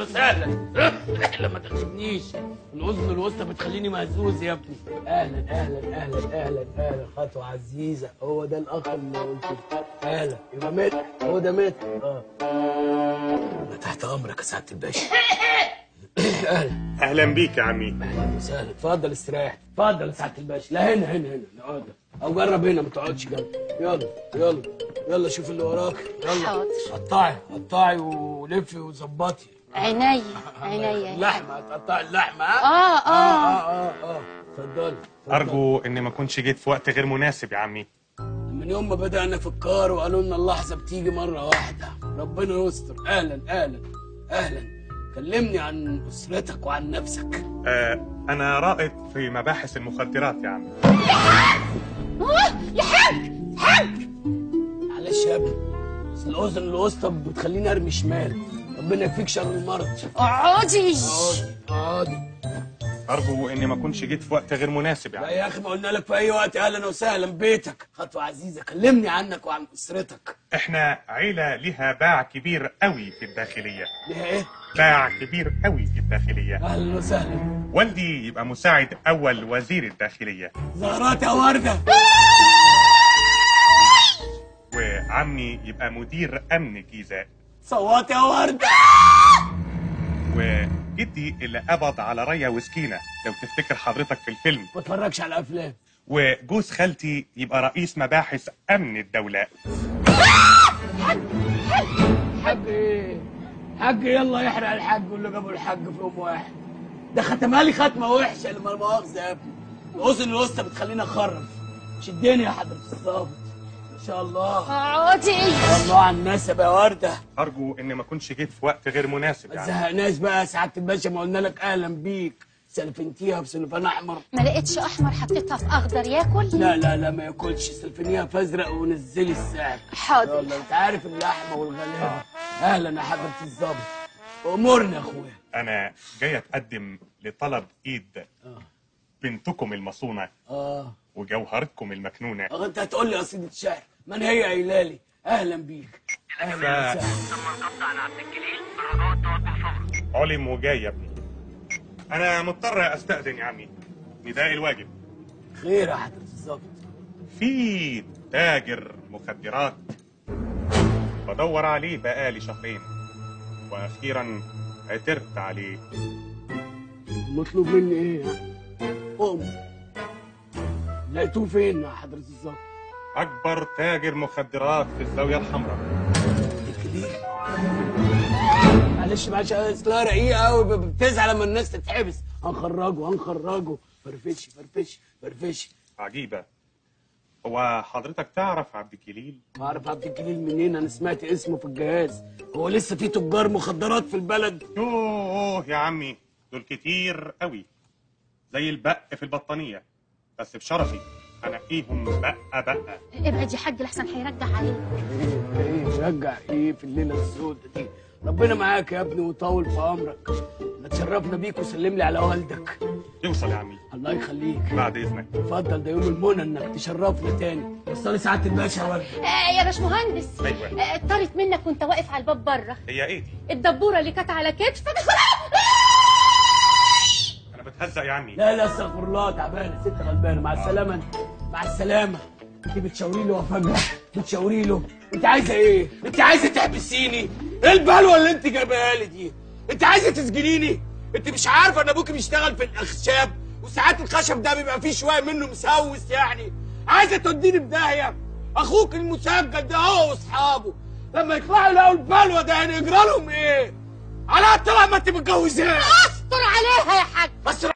وسهلا اهلا ما تاخدنيش الاذن الوسطى بتخليني مهزوز يا ابني اهلا اهلا اهلا اهلا اهلا خطوه عزيزه هو ده الاخ اللي قلت له. اهلا يبقى مات هو ده مات اه أنا تحت امرك يا سعاده الباشا اهلا اهلا بيك يا عمي اهلا وسهلا اتفضل استريح اتفضل يا سعاده الباشا لا هنا هنا هنا نقعد او جرب هنا ما تقعدش جنبي يلا يلا يلا شوف اللي وراك يلا حاضر. قطعي قطعي ولفي وظبطي عينيا عينيا اللحمه هتقطعي اللحمه ها؟ اه اه اه اه اه اتفضلي اتفضلي. ارجو اني ما اكونش جيت في وقت غير مناسب يا عمي من يوم ما بدأنا في الكار وقالوا لنا اللحظة بتيجي مرة واحدة ربنا يستر أهلا أهلا أهلا كلمني عن أسرتك وعن نفسك آه انا رائد في مباحث المخدرات يا عمي يا حاج حاج معلش يا ابني بس الأذن الوسطى بتخليني أرمي شمال ربنا يكفيك شر المرض اقعدي اقعدي اقعدي ارجو اني ما اكونش جيت في وقت غير مناسب يا لا عمي يا أخي ما قلنا لك في أي وقت أهلا وسهلا بيتك خطوة عزيزة كلمني عنك وعن أسرتك احنا عيله لها باع كبير قوي في الداخليه ليها إيه؟ باع كبير قوي في الداخليه أهلا وسهلا والدي يبقى مساعد اول وزير الداخليه زهرات يا وردة وعمي يبقى مدير امن جيزه صوات يا وردة وجدي اللي قبض على ريا وسكينه لو تفتكر حضرتك في الفيلم ما اتفرجش على أفلام وجوز خالتي يبقى رئيس مباحث امن الدوله حاج ايه حاج يلا يحرق الحاج واللي جابوا الحاج في يوم واحد ده ختمها لي ختمه وحشه لما مؤاخذه يا ابني الاذن الوسطى بتخليني اخرف شدني يا حضره الظابط ما شاء الله اقعدي الله على النسب يا ورده ارجو اني ما اكونش جيت في وقت غير مناسب ما يعني تزهقناش بقى يا سعاده الباشا ما قلنا لك اهلا بيك سلفنتيها بسلفان احمر ما لقيتش احمر حطيتها في اخضر ياكل لا لا لا ما ياكلش سلفنيها في ازرق ونزلي السعر حاضر يلا انت عارف اللحمه والغلابه اهلا يا حضره الظابط امورنا يا اخويا انا جاي اتقدم لطلب ايد بنتكم المصونه اه وجوهرتكم المكنونه اه انت هتقول لي قصيدة شعر من هي قايله لي اهلا بيك اهلا ف- وسهلا علم وجاي يا ابني انا مضطر استاذن يا عمي نداء الواجب خير يا حضرة الظابط في تاجر مخدرات بدور عليه بقالي شهرين واخيرا عثرت عليه مطلوب مني ايه يعني؟ قوم لقيتوه فين يا حضرة الظابط؟ اكبر تاجر مخدرات في الزاويه الحمراء الكبير معلش معلش اصلها رقيقه قوي بتزعل لما الناس تتحبس هنخرجه هنخرجه فرفشي فرفشي فرفشي عجيبه هو حضرتك تعرف عبد الجليل بعرف عبد الجليل منين انا سمعت اسمه في الجهاز هو لسه في تجار مخدرات في البلد يوه يا عمي دول كتير قوي زي البق في البطانيه بس بشرفي انقيهم بقه بقه ابعد يا حاج لحسن هيرجع عليك ايه ايه رجع ايه في الليله السوداء دي ربنا معاك يا ابني وطول في عمرك احنا اتشرفنا بيك وسلم لي على والدك يوصل يا عمي الله يخليك بعد اذنك اتفضل ده يوم المنى انك تشرفنا تاني وصلي سعاده الباشا يا ولد آه يا باشمهندس أيوة. آه، طارت منك وانت واقف على الباب بره هي ايه دي الدبوره اللي كانت على كتفك انا بتهزق يا عمي لا لا استغفر الله تعبانه ست غلبانه مع السلامه انت مع السلامه انت بتشاوري له وفجاه بتشاوري له انت عايزه ايه انت عايزه تحبسيني ايه البلوه اللي انت جايبها لي دي انت عايزه تسجنيني انت مش عارفه ان ابوكي بيشتغل في الاخشاب وساعات الخشب ده بيبقى فيه شويه منه مسوس يعني عايزه توديني في داهيه اخوك المسجل ده هو واصحابه لما يطلعوا يلاقوا البلوه ده هنجرى لهم ايه على طلع ما انت متجوزاه استر عليها يا حاج بس